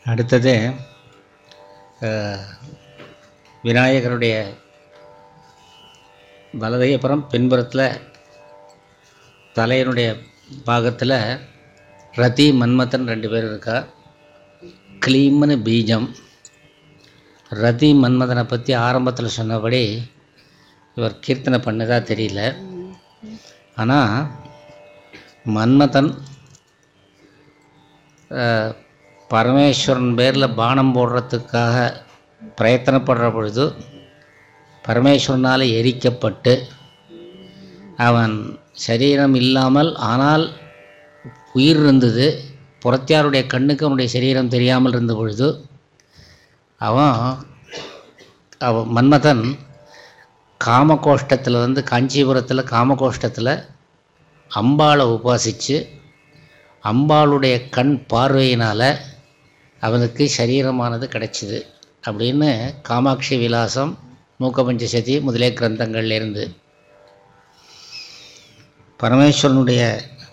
அடுத்தது அஹ், விநாயகருடைய வலதையப்புறம் பின்புறத்தில் தலையனுடைய பாகத்தில் ரதி மன்மதன் ரெண்டு பேர் இருக்கா க்ளீம்னு பீஜம் ரதி மன்மதனை பற்றி ஆரம்பத்தில் சொன்னபடி இவர் கீர்த்தனை பண்ணதா தெரியல ஆனால் மன்மதன் அஹ், பரமேஸ்வரன் பேரில் பானம் போடுறதுக்காக பிரயத்தனப்படுற பொழுது பரமேஸ்வரனால் எரிக்கப்பட்டு அவன் சரீரம் இல்லாமல் ஆனால் உயிர் இருந்தது புறத்தியாருடைய கண்ணுக்கு அவனுடைய சரீரம் தெரியாமல் இருந்த பொழுது அவன் அவன் மன்மதன் காமகோஷ்டத்தில் வந்து காஞ்சிபுரத்தில் காமகோஷ்டத்தில் அம்பாளை உபாசித்து அம்பாளுடைய கண் பார்வையினால் அவனுக்கு சரீரமானது கிடைச்சிது அப்படின்னு காமாட்சி விலாசம் மூக்கபஞ்சசதி முதலிய கிரந்தங்கள்ல இருந்து பரமேஸ்வரனுடைய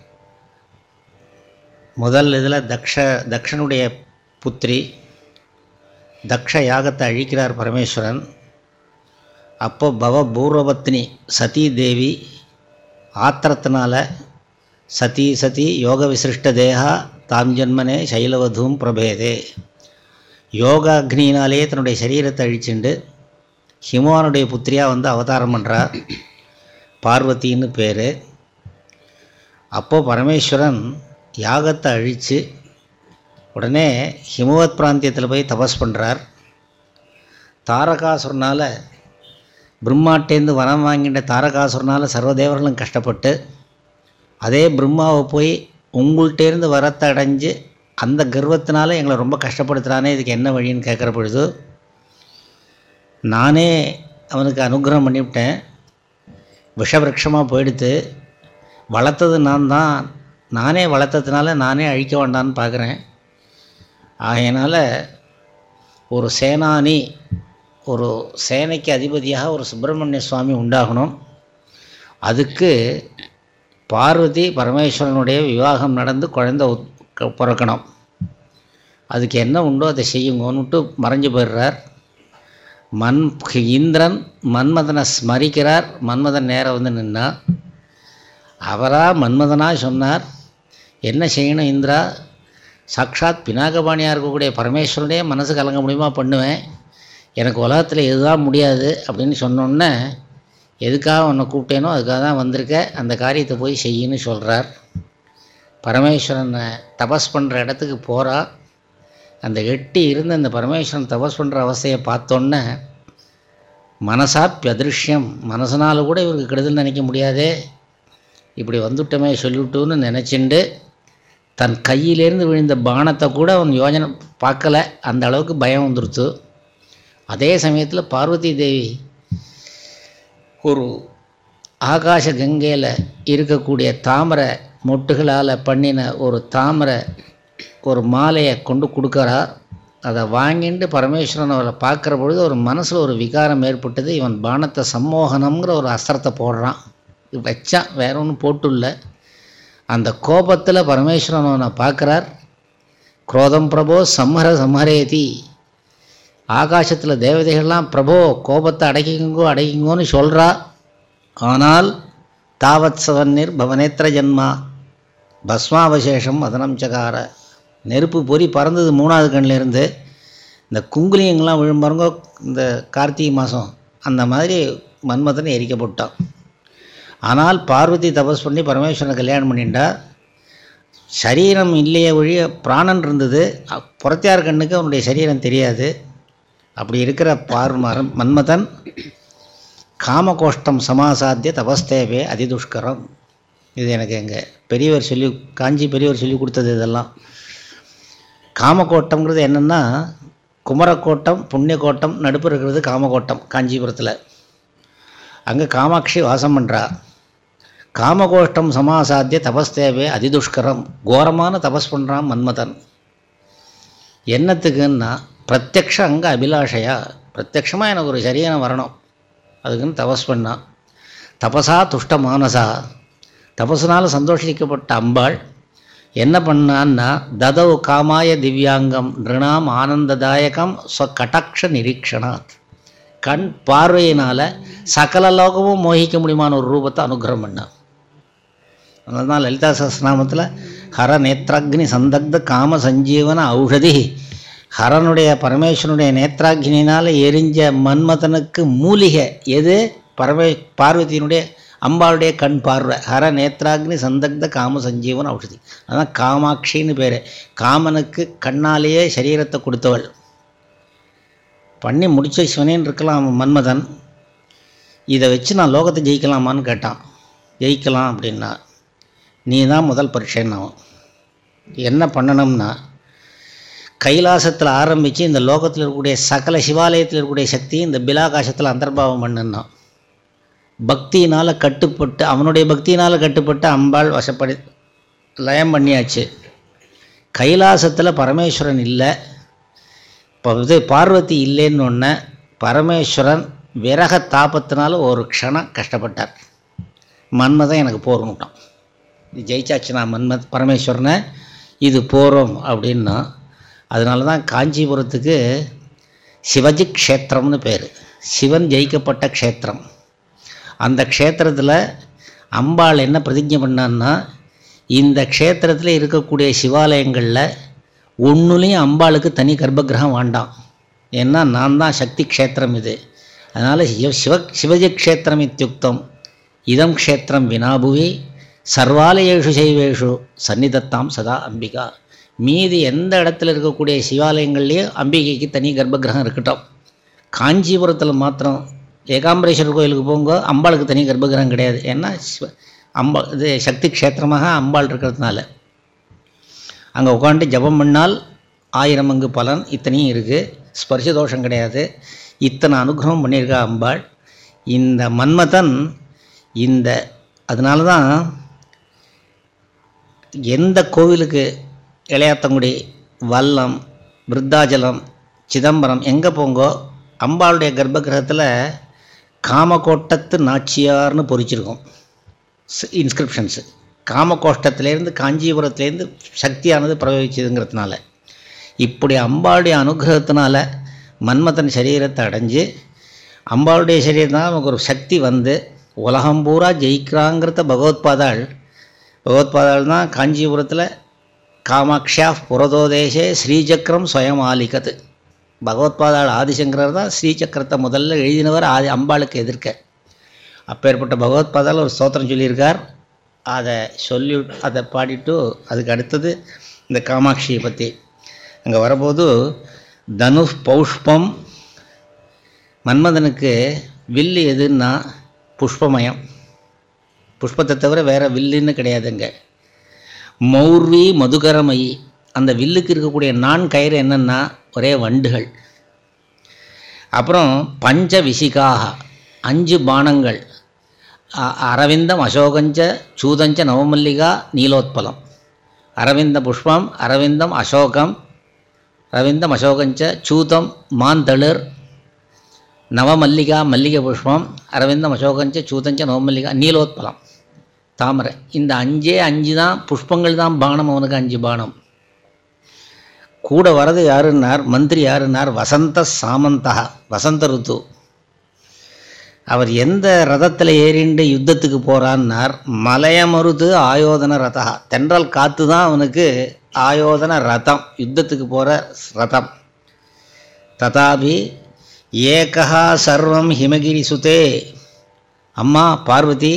முதல் இதில் தக்ஷ தக்ஷனுடைய புத்திரி தக்ஷ யாகத்தை அழிக்கிறார் பரமேஸ்வரன் அப்போ பவ பூர்வபத்னி சதீ தேவி ஆத்திரத்தினால சதி சதி யோக விசிருஷ்ட தேகா தாம் ஜன்மனே சைலவதூம் பிரபேதே யோகாக்னியினாலே தன்னுடைய சரீரத்தை அழிச்சுண்டு ஹிமவானுடைய புத்திரியாக வந்து அவதாரம் பண்ணுறார் பார்வதின்னு பேர் அப்போது பரமேஸ்வரன் யாகத்தை அழித்து உடனே ஹிமவத் பிராந்தியத்தில் போய் தபஸ் பண்ணுறார் தாரகாசுரனால் பிரம்மாட்டேந்து வரம் வாங்கிட்ட தாரகாசுரனால் சர்வதேவர்களும் கஷ்டப்பட்டு அதே பிரம்மாவை போய் உங்கள்கிட்டேருந்து வரத்தை அடைஞ்சு அந்த கர்வத்தினால எங்களை ரொம்ப கஷ்டப்படுத்துகிறானே இதுக்கு என்ன வழின்னு கேட்குற பொழுது நானே அவனுக்கு அனுகிரகம் பண்ணிவிட்டேன் விஷவிருட்சமாக போயிடுத்து வளர்த்தது நான் தான் நானே வளர்த்ததுனால நானே அழிக்க வேண்டான்னு பார்க்குறேன் ஆகையினால் ஒரு சேனானி ஒரு சேனைக்கு அதிபதியாக ஒரு சுப்பிரமணிய சுவாமி உண்டாகணும் அதுக்கு பார்வதி பரமேஸ்வரனுடைய விவாகம் நடந்து குழந்தை உத்- க- பிறக்கணும் அதுக்கு என்ன உண்டோ அதை செய்யுங்கன்னுட்டு மறைஞ்சு போயிடுறார் மண் இந்திரன் மன்மதனை ஸ்மரிக்கிறார் மன்மதன் நேரம் வந்து நின்னா அவராக மன்மதனாக சொன்னார் என்ன செய்யணும் இந்திரா சாக்ஷாத் பினாகபாணியாக இருக்கக்கூடிய பரமேஸ்வரனே மனசு கலங்க முடியுமா பண்ணுவேன் எனக்கு உலகத்தில் இதுதான் முடியாது அப்படின்னு சொன்னோன்னே எதுக்காக உன்னை கூப்பிட்டேனோ அதுக்காக தான் வந்திருக்க அந்த காரியத்தை போய் செய்யின்னு சொல்கிறார் பரமேஸ்வரனை தபஸ் பண்ணுற இடத்துக்கு போகிறா அந்த எட்டி இருந்து அந்த பரமேஸ்வரன் தபஸ் பண்ணுற அவஸ்தையை பார்த்தோன்னே மனசாப்பியதிருஷ்யம் மனசனால் கூட இவருக்கு கெடுதல் நினைக்க முடியாதே இப்படி வந்துட்டோமே சொல்லிவிட்டுன்னு நினச்சிண்டு தன் கையிலேருந்து விழுந்த பானத்தை கூட அவன் யோஜனை பார்க்கல அந்த அளவுக்கு பயம் வந்துருச்சு அதே சமயத்தில் பார்வதி தேவி ஒரு ஆகாச கங்கையில் இருக்கக்கூடிய தாமரை மொட்டுகளால் பண்ணின ஒரு தாமரை ஒரு மாலையை கொண்டு கொடுக்குறா அதை வாங்கிட்டு பரமேஸ்வரன் அவரை பார்க்குற பொழுது ஒரு மனசில் ஒரு விகாரம் ஏற்பட்டது இவன் பானத்தை சம்மோகனம்ங்கிற ஒரு அஸ்திரத்தை போடுறான் இது வச்சான் வேற ஒன்றும் போட்டுள்ள அந்த கோபத்தில் பரமேஸ்வரன் அவனை பார்க்குறார் குரோதம் பிரபோ சம்ஹர சம்ஹரேதி ஆகாசத்தில் தேவதைகள்லாம் பிரபோ கோபத்தை அடக்கிங்கோ அடக்கிங்கோன்னு சொல்கிறா ஆனால் தாவத் சவன்னிர் பவனேத்திர ஜன்மா பஸ்மாவசேஷம் அதனம் சகார நெருப்பு பொறி பறந்தது மூணாவது கண்ணில் இருந்து இந்த குங்குலியங்கள்லாம் விழும் பாருங்க இந்த கார்த்திகை மாதம் அந்த மாதிரி மன்மதனை எரிக்கப்பட்டான் ஆனால் பார்வதி தபஸ் பண்ணி பரமேஸ்வரனை கல்யாணம் பண்ணிட்டா சரீரம் இல்லையே ஒழிய பிராணன் இருந்தது அ- புறத்தியார் கண்ணுக்கு அவனுடைய சரீரம் தெரியாது அப்படி இருக்கிற பார் மரம் மன்மதன் காமகோஷ்டம் சமாசாத்திய தபஸ்தேவே அதிதுஷ்கரம் இது எனக்கு எங்கள் பெரியவர் சொல்லி காஞ்சி பெரியவர் சொல்லி கொடுத்தது இதெல்லாம் காமகோட்டம்ங்கிறது என்னென்னா குமரக்கோட்டம் புண்ணியக்கோட்டம் நடுப்பு இருக்கிறது காமகோட்டம் காஞ்சிபுரத்தில் அங்கே காமாட்சி வாசம் பண்ணுறா காமகோஷ்டம் சமாசாத்திய தபஸ்தேவே அதிதுஷ்கரம் கோரமான தபஸ் பண்ணுறான் மன்மதன் என்னத்துக்குன்னா பிரத்யக்ஷ அங்க அபிலாஷையா பிரத்யக்ஷமாக எனக்கு ஒரு சரீரம் வரணும் அதுக்குன்னு தபஸ் பண்ணான் தபசா துஷ்ட மானசா தபசுனால் சந்தோஷிக்கப்பட்ட அம்பாள் என்ன பண்ணான்னா ததவு காமாய திவ்யாங்கம் நிருணாம் ஆனந்ததாயகம் ஸ்வ கடாட்ச நிரீக்ஷணாத் கண் பார்வையினால் சகல லோகமும் மோகிக்க முடியுமான ஒரு ரூபத்தை அனுகிரகம் பண்ணார் அதனால தான் லலிதா சஹஸ்ரநாமத்தில் ஹர நேத்ராக்னி சந்தக்த காம சஞ்சீவன ஔஷதி ஹரனுடைய பரமேஸ்வரனுடைய நேத்ராக்னினால் எரிஞ்ச மன்மதனுக்கு மூலிகை எது பரமே பார்வதியினுடைய அம்பாளுடைய கண் பார்வை ஹர நேத்ராக்னி சந்தக்த காம சஞ்சீவன ஔஷதி அதான் காமாட்சின்னு பேர் காமனுக்கு கண்ணாலேயே சரீரத்தை கொடுத்தவள் பண்ணி முடிச்ச சிவனேன்னு இருக்கலாம் மன்மதன் இதை வச்சு நான் லோகத்தை ஜெயிக்கலாமான்னு கேட்டான் ஜெயிக்கலாம் அப்படின்னா நீ தான் முதல் பரீட்சைன்னு என்ன பண்ணணும்னா கைலாசத்தில் ஆரம்பித்து இந்த லோகத்தில் இருக்கக்கூடிய சகல சிவாலயத்தில் இருக்கக்கூடிய சக்தியை இந்த பிலாகாசத்தில் அந்தர்பாவம் பண்ணுன்னா பக்தியினால் கட்டுப்பட்டு அவனுடைய பக்தியினால் கட்டுப்பட்டு அம்பாள் வசப்படி லயம் பண்ணியாச்சு கைலாசத்தில் பரமேஸ்வரன் இல்லை இப்போ இது பார்வதி இல்லைன்னு ஒன்று பரமேஸ்வரன் விரக தாபத்தினால ஒரு க்ஷணம் கஷ்டப்பட்டார் மன்மதன் எனக்கு போறணுட்டான் இது ஜெயிச்சாச்சு நான் மன்மத் பரமேஸ்வரனை இது போகிறோம் அப்படின்னா அதனால தான் காஞ்சிபுரத்துக்கு சிவஜி க்ஷேத்திரம்னு பேர் சிவன் ஜெயிக்கப்பட்ட க்ஷேத்திரம் அந்த க்ஷேத்திரத்தில் அம்பாள் என்ன பிரதிஜை பண்ணான்னா இந்த க்ஷேத்திரத்தில் இருக்கக்கூடிய சிவாலயங்களில் ஒன்றுலேயும் அம்பாளுக்கு தனி கர்ப்பகிரகம் வேண்டாம் ஏன்னா நான் தான் சக்தி க்ஷேத்திரம் இது அதனால் சிவ சிவ சிவஜி க்ஷேத்திரம் இத்தியுக்தம் இதம் க்ஷேத்திரம் வினாபுவி சர்வாலயேஷு சைவேஷு சந்நிதத்தாம் சதா அம்பிகா மீதி எந்த இடத்துல இருக்கக்கூடிய சிவாலயங்கள்லேயும் அம்பிகைக்கு தனி கர்ப்பகிரகம் இருக்கட்டும் காஞ்சிபுரத்தில் மாத்திரம் ஏகாம்பரேஸ்வரர் கோயிலுக்கு போங்க அம்பாளுக்கு தனி கர்ப்பகிரகம் கிடையாது ஏன்னா சிவ அம்பா இது சக்தி க்ஷேத்திரமாக அம்பாள் இருக்கிறதுனால அங்கே உட்காந்து ஜபம் பண்ணால் ஆயிரம் அங்கு பலன் இத்தனையும் இருக்குது ஸ்பர்ஷ தோஷம் கிடையாது இத்தனை அனுகிரகம் பண்ணியிருக்கா அம்பாள் இந்த மன்மதன் இந்த அதனால தான் எந்த கோவிலுக்கு இளையாத்தங்குடி வல்லம் விருத்தாச்சலம் சிதம்பரம் எங்கே போங்கோ அம்பாளுடைய கர்ப்பகிரகத்தில் காமகோட்டத்து நாச்சியார்னு பொறிச்சிருக்கோம் இன்ஸ்கிரிப்ஷன்ஸு காமகோஷ்டத்திலேருந்து காஞ்சிபுரத்துலேருந்து சக்தியானது பிரயோகிச்சதுங்கிறதுனால இப்படி அம்பாளுடைய அனுகிரகத்தினால மன்மதன் சரீரத்தை அடைஞ்சு அம்பாளுடைய சரீரத்தினால் நமக்கு ஒரு சக்தி வந்து உலகம் பூரா ஜெயிக்கிறாங்கிறத பகவத்பாதாள் பகவத்பாதாள் தான் காஞ்சிபுரத்தில் காமாக்ஷா புரதோதேசே ஸ்ரீசக்கரம் ஸ்வயம் ஆலிகது பகவத்பாதாள் ஆதிசங்கரர் தான் ஸ்ரீசக்கரத்தை முதல்ல எழுதினவர் ஆதி அம்பாளுக்கு எதிர்க்க அப்பேற்பட்ட பகவத்பாதால் ஒரு ஸ்தோத்திரம் சொல்லியிருக்கார் அதை சொல்லி அதை பாடிட்டு அதுக்கு அடுத்தது இந்த காமாட்சியை பற்றி அங்கே வரபோது தனு பௌஷ்பம் மன்மதனுக்கு வில்லு எதுன்னா புஷ்பமயம் புஷ்பத்தை தவிர வேறு வில்லுன்னு கிடையாதுங்க மௌர்வி மதுகரமயி அந்த வில்லுக்கு இருக்கக்கூடிய நான் கயிறு என்னென்னா ஒரே வண்டுகள் அப்புறம் பஞ்ச விசிகாக அஞ்சு பானங்கள் அ- அரவிந்தம் அசோகஞ்ச சூதஞ்ச நவமல்லிகா நீலோத்பலம் அரவிந்த புஷ்பம் அரவிந்தம் அசோகம் அரவிந்தம் அசோகஞ்ச சூதம் மாந்தளிர் நவமல்லிகா மல்லிகை புஷ்பம் அரவிந்தம் அசோகஞ்ச சூதஞ்ச நவமல்லிகா நீலோத்பலம் தாமரை இந்த அஞ்சே அஞ்சு தான் புஷ்பங்கள் தான் பானம் அவனுக்கு அஞ்சு பானம் கூட வரது யாருன்னார் மந்திரி யாருன்னார் வசந்த சாமந்தா வசந்த ருத்து அவர் எந்த ரதத்தில் ஏறிண்டு யுத்தத்துக்கு போகிறான்னார் மலையமருது ஆயோதன ரதா தென்றல் காத்து தான் அவனுக்கு ஆயோதன ரதம் யுத்தத்துக்கு போகிற ரதம் ததாபி ஏகா சர்வம் ஹிமகிரி சுதே அம்மா பார்வதி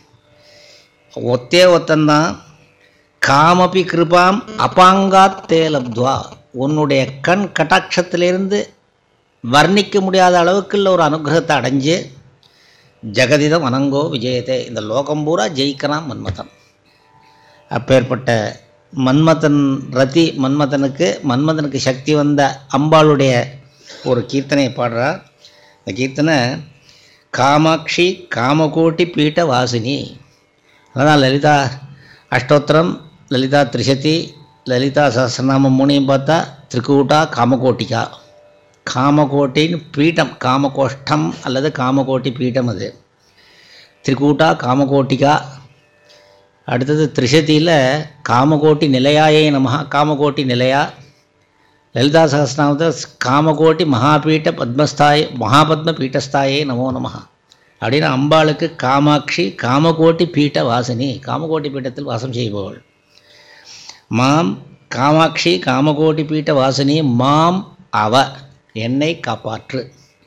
ஒத்தே ஒத்தந்தான் காமபி கிருபாம் அபாங்காத் தே லப்த்வா உன்னுடைய கண் கட்டாட்சத்திலிருந்து வர்ணிக்க முடியாத அளவுக்குள்ள ஒரு அனுகிரகத்தை அடைஞ்சு ஜெகதிதம் அனங்கோ விஜயதே இந்த லோகம் பூரா ஜெயிக்கிறான் மன்மதன் அப்பேற்பட்ட மன்மதன் ரதி மன்மதனுக்கு மன்மதனுக்கு சக்தி வந்த அம்பாளுடைய ஒரு கீர்த்தனையை பாடுறார் இந்த கீர்த்தனை காமாட்சி காமகோட்டி பீட்ட வாசினி அதான் லலிதா அஷ்டோத்திரம் லலிதா திரிசதி லலிதா சஹஸ்ரநாமம் மூணையும் பார்த்தா திரிகூட்டா காமகோட்டிகா காமகோட்டின்னு பீட்டம் காமகோஷ்டம் அல்லது காமகோட்டி பீட்டம் அது திரிகூட்டா காமகோட்டிகா அடுத்தது திரிசதியில் காமகோட்டி நிலையாயே நமஹ காமகோட்டி நிலையா லலிதா சகஸ்நாமத்தை காமகோட்டி மகாபீட்ட பத்மஸ்தாய மகாபத்ம பீட்டஸ்தாயே நமோ நமஹ அப்படின்னு அம்பாளுக்கு காமாட்சி காமகோட்டி பீட்ட வாசினி காமகோட்டி பீட்டத்தில் வாசம் செய்பவள் மாம் காமாட்சி காமகோட்டி பீட்ட வாசினி மாம் அவ என்னை காப்பாற்று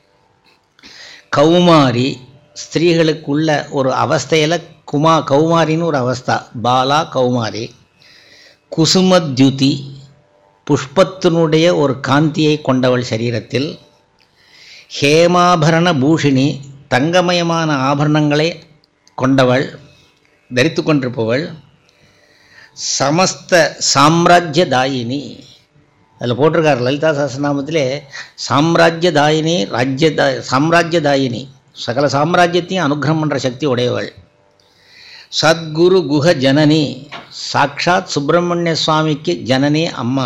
கௌமாரி ஸ்திரீகளுக்குள்ள ஒரு அவஸ்தையில் குமா கௌமாரின்னு ஒரு அவஸ்தா பாலா கௌமாரி குசுமத்யுதி புஷ்பத்தினுடைய ஒரு காந்தியை கொண்டவள் சரீரத்தில் ஹேமாபரண பூஷிணி தங்கமயமான ஆபரணங்களை கொண்டவள் தரித்து கொண்டிருப்பவள் சமஸ்த சாம்ராஜ்யதாயினி அதில் போட்டிருக்கார் லலிதா சஹஸ்ரநாமத்திலே சாம்ராஜ்யதாயினி ராஜ்யதா சாம்ராஜ்யதாயினி சகல சாம்ராஜ்யத்தையும் அனுகிரகம் பண்ணுற சக்தி உடையவள் சத்குரு குஹ ஜனனி சாக்ஷாத் சுப்பிரமணிய சுவாமிக்கு ஜனனி அம்மா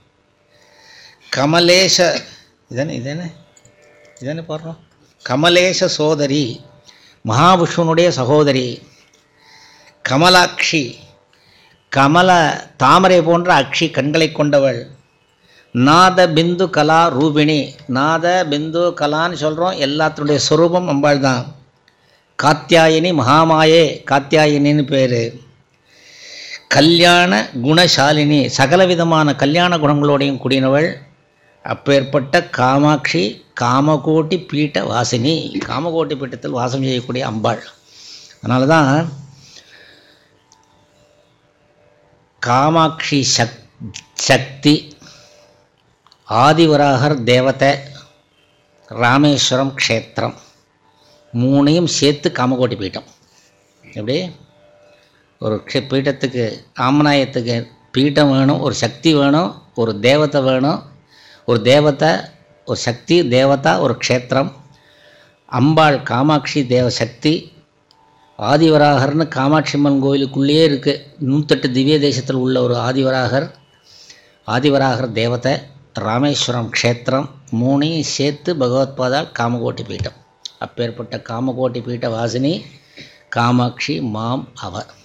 கமலேஷ இதனே இதனே இதனே பாடுறோம் கமலேஷ சோதரி மகாவிஷ்ணுனுடைய சகோதரி கமலாட்சி கமல தாமரை போன்ற அக்ஷி கண்களை கொண்டவள் நாத பிந்து கலா ரூபிணி நாத பிந்து கலான்னு சொல்கிறோம் எல்லாத்தினுடைய ஸ்வரூபம் அம்பாள் தான் காத்தியாயினி மகாமாயே காத்தியாயினின்னு பேர் கல்யாண குணசாலினி சகலவிதமான கல்யாண குணங்களோடையும் கூடினவள் அப்பேற்பட்ட காமாட்சி காமகோட்டி பீட்ட வாசினி காமகோட்டி பீட்டத்தில் வாசம் செய்யக்கூடிய அம்பாள் அதனால தான் காமாட்சி சக் சக்தி ஆதிவராகர் தேவதை ராமேஸ்வரம் க்ஷேத்திரம் மூணையும் சேர்த்து காமகோட்டி பீட்டம் எப்படி ஒரு க்ஷ- பீட்டத்துக்கு ஆமநாயத்துக்கு பீட்டம் வேணும் ஒரு சக்தி வேணும் ஒரு தேவதை வேணும் ஒரு தேவதை ஒரு சக்தி தேவதா ஒரு க்ஷேத்திரம் அம்பாள் காமாட்சி தேவ சக்தி ஆதிவராகர்னு காமாட்சி அம்மன் கோயிலுக்குள்ளேயே இருக்குது நூற்றெட்டு திவ்ய தேசத்தில் உள்ள ஒரு ஆதிவராகர் ஆதிவராகர் தேவதை ராமேஸ்வரம் க்ஷேத்திரம் மூணையும் சேர்த்து பகவத்பாதால் காமகோட்டி பீட்டம் அப்பேற்பட்ட காமகோட்டி பீட்ட வாசினி காமாட்சி மாம் அவ